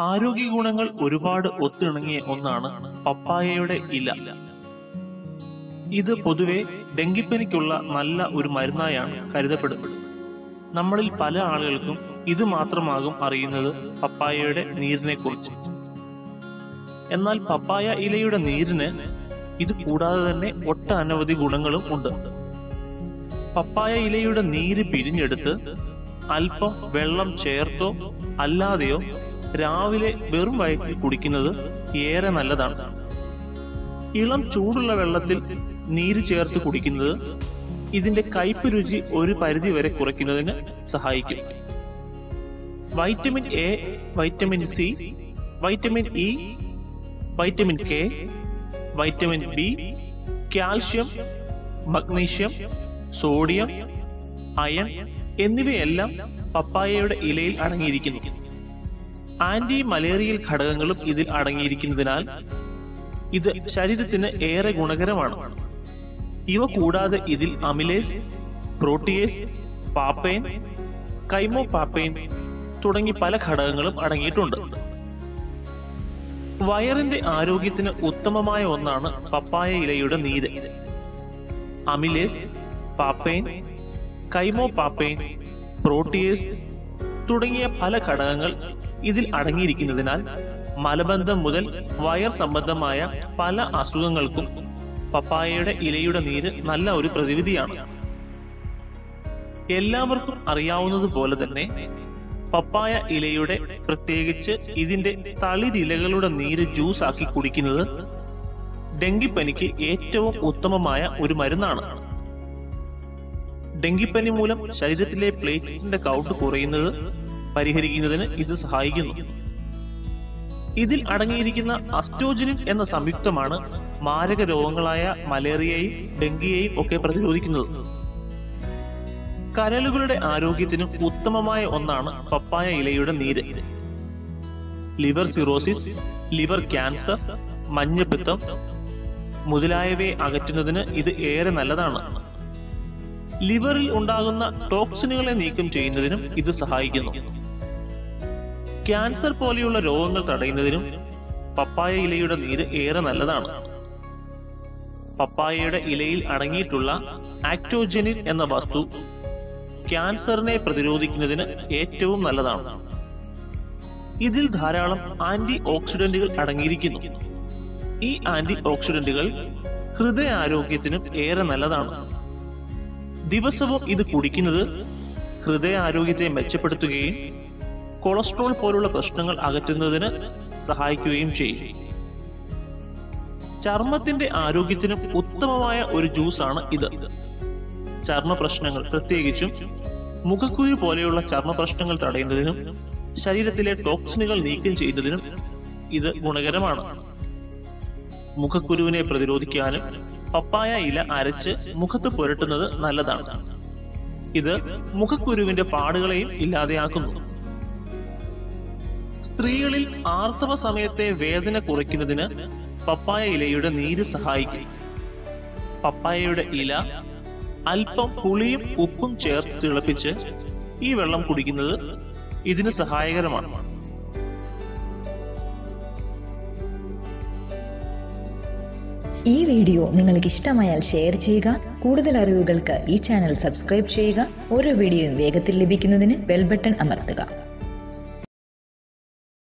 ആരോഗ്യ ഗുണങ്ങൾ ഒരുപാട് ഒത്തിണങ്ങിയ ഒന്നാണ് പപ്പായയുടെ ഇല ഇത് പൊതുവെ ഡെങ്കിപ്പനിക്കുള്ള നല്ല ഒരു മരുന്നായാണ് കരുതപ്പെടുന്നത് നമ്മളിൽ പല ആളുകൾക്കും ഇത് മാത്രമാകും അറിയുന്നത് പപ്പായയുടെ നീരിനെ കുറിച്ച് എന്നാൽ പപ്പായ ഇലയുടെ നീരിന് ഇത് കൂടാതെ തന്നെ ഒട്ടനവധി ഗുണങ്ങളും ഉണ്ട് പപ്പായ ഇലയുടെ നീര് പിരിഞ്ഞെടുത്ത് അല്പം വെള്ളം ചേർത്തോ അല്ലാതെയോ രാവിലെ വെറും വയറ്റിൽ കുടിക്കുന്നത് ഏറെ നല്ലതാണ് ഇളം ചൂടുള്ള വെള്ളത്തിൽ നീര് ചേർത്ത് കുടിക്കുന്നത് ഇതിന്റെ കയ്പ് രുചി ഒരു പരിധി വരെ കുറയ്ക്കുന്നതിന് സഹായിക്കും vitamin A vitamin C vitamin E vitamin K vitamin B calcium magnesium sodium iron എന്നിവയെല്ലാം പപ്പായയുടെ ഇലയിൽ അടങ്ങിയിരിക്കുന്നു ആന്റി മലേറിയൽ ഘടകങ്ങളും ഇതിൽ അടങ്ങിയിരിക്കുന്നതിനാൽ ഇത് ശരീരത്തിന് ഏറെ ഗുണകരമാണ് ഇവ കൂടാതെ ഇതിൽ അമിലേസ് പ്രോട്ടിയേസ് പാപ്പൈൻ കൈമോ പാപ്പൈൻ തുടങ്ങി പല ഘടകങ്ങളും അടങ്ങിയിട്ടുണ്ട് വയറിന്റെ ആരോഗ്യത്തിന് ഉത്തമമായ ഒന്നാണ് പപ്പായ ഇലയുടെ നീര് അമിലേസ് പാപ്പൈൻ കൈമോ പാപ്പൈൻ പ്രോട്ടിയേസ് തുടങ്ങിയ പല ഘടകങ്ങൾ ഇതിൽ അടങ്ങിയിരിക്കുന്നതിനാൽ മലബന്ധം മുതൽ വയർ സംബന്ധമായ പല അസുഖങ്ങൾക്കും പപ്പായയുടെ ഇലയുടെ നീര് നല്ല ഒരു പ്രതിവിധിയാണ് എല്ലാവർക്കും അറിയാവുന്നത് പോലെ തന്നെ പപ്പായ ഇലയുടെ പ്രത്യേകിച്ച് ഇതിന്റെ തളിരിലകളുടെ നീര് ജ്യൂസ് ആക്കി കുടിക്കുന്നത് ഡെങ്കിപ്പനിക്ക് ഏറ്റവും ഉത്തമമായ ഒരു മരുന്നാണ് ഡെങ്കിപ്പനി മൂലം ശരീരത്തിലെ പ്ലേറ്റിന്റെ കൗണ്ട് കുറയുന്നത് പരിഹരിക്കുന്നതിന് ഇത് സഹായിക്കുന്നു ഇതിൽ അടങ്ങിയിരിക്കുന്ന അസ്റ്റോജനിൻ എന്ന സംയുക്തമാണ് മാരക രോഗങ്ങളായ മലേറിയയും ഡെങ്കിയെയും ഒക്കെ പ്രതിരോധിക്കുന്നത് കരളുകളുടെ ആരോഗ്യത്തിനും ഉത്തമമായ ഒന്നാണ് പപ്പായ ഇലയുടെ നീര് ലിവർ സിറോസിസ് ലിവർ ക്യാൻസർ മഞ്ഞപ്പിത്തം മുതലായവയെ അകറ്റുന്നതിന് ഇത് ഏറെ നല്ലതാണ് ലിവറിൽ ഉണ്ടാകുന്ന ടോക്സിനുകളെ നീക്കം ചെയ്യുന്നതിനും ഇത് സഹായിക്കുന്നു ക്യാൻസർ പോലെയുള്ള രോഗങ്ങൾ തടയുന്നതിനും പപ്പായ ഇലയുടെ നീര് ഏറെ നല്ലതാണ് പപ്പായയുടെ ഇലയിൽ അടങ്ങിയിട്ടുള്ള ആക്ടോജനിൻ എന്ന വസ്തു ക്യാൻസറിനെ പ്രതിരോധിക്കുന്നതിന് ഏറ്റവും നല്ലതാണ് ഇതിൽ ധാരാളം ആന്റി ഓക്സിഡന്റുകൾ അടങ്ങിയിരിക്കുന്നു ഈ ആന്റി ഓക്സിഡന്റുകൾ ഹൃദയാരോഗ്യത്തിനും ഏറെ നല്ലതാണ് ദിവസവും ഇത് കുടിക്കുന്നത് ഹൃദയാരോഗ്യത്തെ മെച്ചപ്പെടുത്തുകയും കൊളസ്ട്രോൾ പോലുള്ള പ്രശ്നങ്ങൾ അകറ്റുന്നതിന് സഹായിക്കുകയും ചെയ്യും ചർമ്മത്തിന്റെ ആരോഗ്യത്തിനും ഉത്തമമായ ഒരു ജ്യൂസാണ് ഇത് ചർമ്മ പ്രശ്നങ്ങൾ പ്രത്യേകിച്ചും മുഖക്കുരു പോലെയുള്ള ചർമ്മ പ്രശ്നങ്ങൾ തടയുന്നതിനും ശരീരത്തിലെ ടോക്സിനുകൾ നീക്കം ചെയ്യുന്നതിനും ഇത് ഗുണകരമാണ് മുഖക്കുരുവിനെ പ്രതിരോധിക്കാനും പപ്പായ ഇല അരച്ച് മുഖത്ത് പുരട്ടുന്നത് നല്ലതാണ് ഇത് മുഖക്കുരുവിന്റെ പാടുകളെയും ഇല്ലാതെയാക്കുന്നു സ്ത്രീകളിൽ ആർത്തവ സമയത്തെ വേദന കുറയ്ക്കുന്നതിന് പപ്പായ ഇലയുടെ നീര് സഹായിക്കും പപ്പായയുടെ ഇല അല്പം പുളിയും ഉപ്പും ചേർത്ത് തിളപ്പിച്ച് ഈ വെള്ളം കുടിക്കുന്നത് ഇതിന് സഹായകരമാണ് ഈ വീഡിയോ നിങ്ങൾക്ക് ഇഷ്ടമായാൽ ഷെയർ ചെയ്യുക കൂടുതൽ അറിവുകൾക്ക് ഈ ചാനൽ സബ്സ്ക്രൈബ് ചെയ്യുക ഓരോ വീഡിയോയും വേഗത്തിൽ ലഭിക്കുന്നതിന് ബെൽ ബട്ടൺ അമർത്തുക